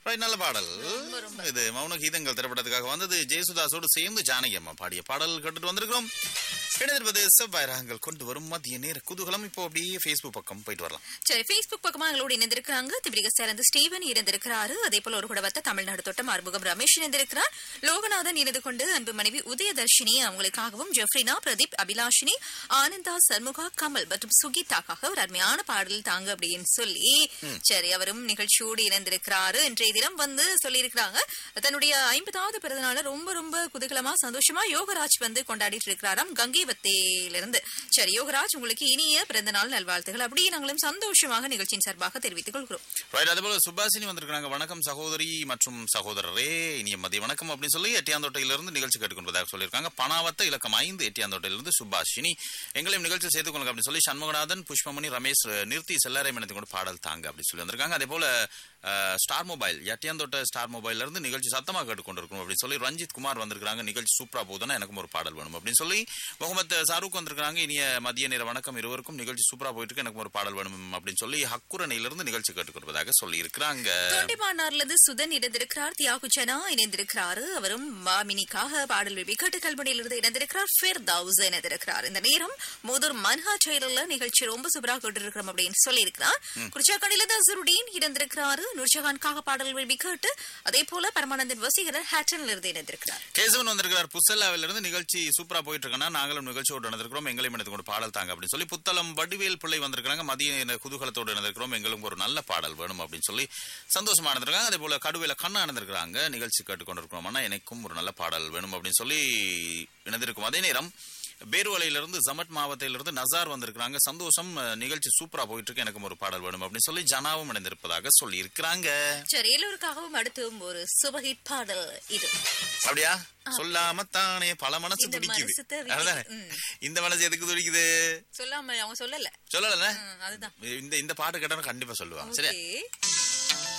Right, நல்ல பாடல் இது மௌன கீதங்கள் திரைப்படத்துக்காக வந்தது ஜெயசுதாஸோடு சேர்ந்து ஜானகி அம்மா பாடிய பாடல் கேட்டுட்டு வந்திருக்கிறோம் இணைந்திருப்பது செவ்வாய் ராகங்கள் கொண்டு வரும் மதிய நேர குதூகலம் இப்போ அப்படியே Facebook பக்கம் போயிட்டு வரலாம் சரி Facebook பக்கமா எங்களோடு இணைந்திருக்கிறாங்க திபிரிக சேர்ந்து ஸ்டீவன் இணைந்திருக்கிறாரு அதே போல ஒரு குடவத்த தமிழ்நாடு தோட்டம் அறுமுகம் ரமேஷ் இணைந்திருக்கிறார் லோகநாதன் இணைந்து கொண்டு அன்பு மனைவி உதயதர்ஷினி அவங்களுக்காகவும் ஜெஃப்ரினா பிரதீப் அபிலாஷினி ஆனந்தா சர்முகா கமல் மற்றும் சுகிதாக்காக ஒரு அருமையான பாடல் தாங்க அப்படின்னு சொல்லி சரி அவரும் நிகழ்ச்சியோடு இணைந்திருக்கிறாரு இன்றைய தினம் வந்து சொல்லியிருக்கிறாங்க தன்னுடைய ஐம்பதாவது பிறந்தநாள ரொம்ப ரொம்ப குதூகலமா சந்தோஷமா யோகராஜ் வந்து கொண்டாடிட்டு இருக்கிறாராம் கங்கைவத்தையிலிருந்து சரி யோகராஜ் உங்களுக்கு இனிய பிறந்தநாள் நல்வாழ்த்துகள் அப்படியே நாங்களும் சந்தோஷமாக நிகழ்ச்சியின் சார்பாக தெரிவித்துக் கொள்கிறோம் ரைட் அதேபோல சுபாசினி வந்திருக்காங்க வணக்கம் சகோதரி மற்றும் சகோதரரே இனிய மதிய வணக்கம் அப்படின்னு சொல்லி எட்டியாந்தோட்டையிலிருந்து நிகழ்ச்சி கேட்டுக்கொண்டதாக சொல்லியிருக்காங்க பணாவத்த இலக்கம் ஐந்து எட்டியாந்தோட்டையிலிருந்து சுபாஷினி எங்களையும் நிகழ்ச்சி சேர்த்து கொள்ளுங்க அப்படின்னு சொல்லி சண்முகநாதன் புஷ்பமணி ரமேஷ் நிறுத்தி செல்லாரை மனத்தை கொண்டு பாடல் தாங்க அப்படின்னு சொல்லி வந்திருக்காங்க அதே போல அஹ், ஸ்டார் மொபைல் எட்டியாந்தோட்ட ஸ்டார் மொபைல்ல இருந்து நிகழ்ச்சி சத்தமா கேட்டுக்கொண்டிருக்கணும் அப்படின்னு சொல்லி ரஞ்சித் குமார் வந்திருக்காங்க நிகழ்ச்சி சூப்பரா போதுன்னா எனக்கும் ஒரு பாடல் வேணும் அப்படின்னு சொல்லி முகமது ஷாருக் வந்திருக்காங்க இனிய மதிய நேர வணக்கம் இருவருக்கும் நிகழ்ச்சி சூப்பரா போயிட்டு இருக்கு எனக்கும் ஒரு பாடல் வேணும் அப்படின்னு சொல்லி ஹக்குரணையிலிருந்து நிகழ்ச்சி கேட்டுக்கொள்வதாக சொல்லி இருக்கிறாங்க தொண்டிமானார்ல இருந்து சுதன் இணைந்திருக்கிறார் தியாகு ஜனா இணைந்திருக்கிறாரு அவரும் மாமினிக்காக பாடல் விபி கேட்டு கல்பனையிலிருந்து இணைந்திருக்கிறார் ஃபேர் தவுஸ் இணைந்திருக்கிறார் இந்த நேரம் மூதூர் மன்ஹா செயலில் நிகழ்ச்சி ரொம்ப சூப்பரா கேட்டு இருக்கிறோம் அப்படின்னு சொல்லியிருக்கிறார் குறிச்சாக்கணிலிருந்து அசருடீன் இணைந்திருக்கிறாரு நூர்ஜஹான்காக பாடல் விபி கேட்டு அதே போல பரமானந்தன் வசீகரர் ஹேட்டன்ல இருந்து இணைந்திருக்கிறார் கேசவன் வந்திருக்கிறார் புசல்லாவில இருந்து நிகழ்ச்சி சூப்பரா போயிட்டு இருக்கனா நாங்களும் நிகழ்ச்சியோடு நடந்திருக்கிறோம் எங்களையும் எடுத்து கொண்டு பாடல் தாங்க அப்படின்னு சொல்லி புத்தளம் வடிவேல் பிள்ளை வந்திருக்காங்க மதிய நேர குதூகலத்தோடு நடந்திருக்கிறோம் எங்களுக்கு ஒரு நல்ல பாடல் வேணும் அப்படின்னு சொல்லி சந்தோஷமா நடந்திருக்காங்க அதே போல கடுவேல கண்ணா நடந்திருக்கிறாங்க நிகழ்ச்சி கேட்டுக்கொண்டிருக்கிறோம் ஆனா எனக்கும் ஒரு நல்ல பாடல் வேணும் அப்படின்னு சொல்லி இணைந்திருக்கும் அதே நேரம் பேருவலையிலிருந்து ஜமட் மாவட்டத்திலிருந்து நசார் வந்திருக்கிறாங்க சந்தோஷம் அஹ், நிகழ்ச்சி சூப்பரா போயிட்டு இருக்கு எனக்கும் ஒரு பாடல் வேணும் அப்படின்னு சொல்லி ஜனாவும் இணைந்திருப்பதாக சொல்லி இருக்கிறாங்க சரி எல்லோருக்காகவும் அடுத்து ஒரு சுபஹிட் பாடல் இது அப்படியா சொல்லாம தானே பல மனசு இந்த துடிக்குது மனசு தவிக்குது. அதுதானே? ம். இந்த மனசு எதுக்கு துடிக்குது சொல்லாம அவங்க சொல்லல சொல்லல ம், அதுதான் இந்த இந்த பாட்டு கேட்டா கண்டிப்பா சொல்லுவாங்க சரியா ஓகே